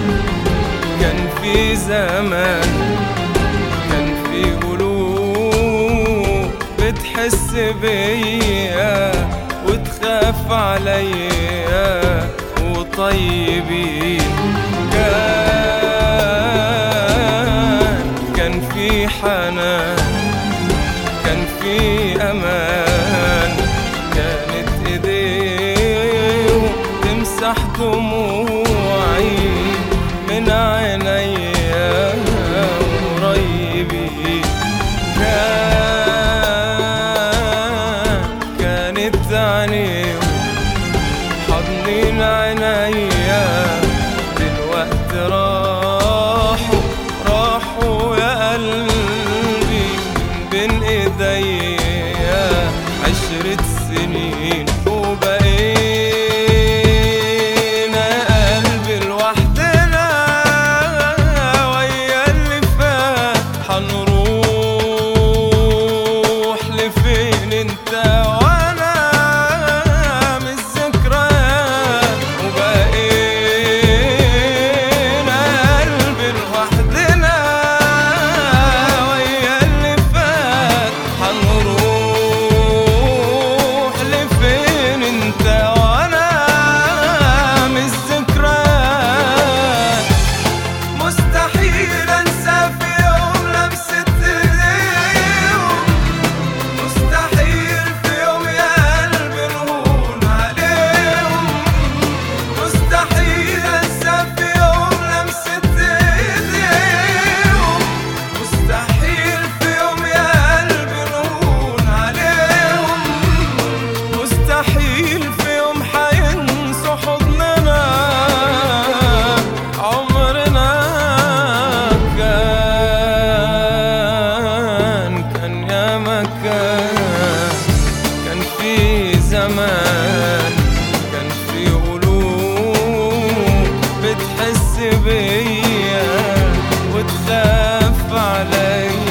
كان في زمان كان في قلوب بتحس بيا وتخاف عليا وطيبين كان كان في حنان كان في امان كانت ايديهم تمسح دموعي من عينيا قريبين كان كانت عينيهم حضنين عينيا دلوقتي راحوا راحوا يا قلبي من بين ايديا عشرة سنين وبقينا يا قلبي لوحدنا ويا اللي فات حنروح لفين انت وانا من الذكريات وبقينا يا قلبي لوحدنا ويا اللي فات حنروح لفين انت وانا من الذكريات مستحيل انسى في يوم لمسة ايديهم مستحيل في يوم يا قلبي نهون عليهم مستحيل انسى في يوم لمسة ايديهم مستحيل في يوم يا قلبي نهون عليهم مستحيل في يوم حينسوا حضننا عمرنا كان كان يا مكان كان في زمان كان في قلوب بتحس بيا وتخاف عليا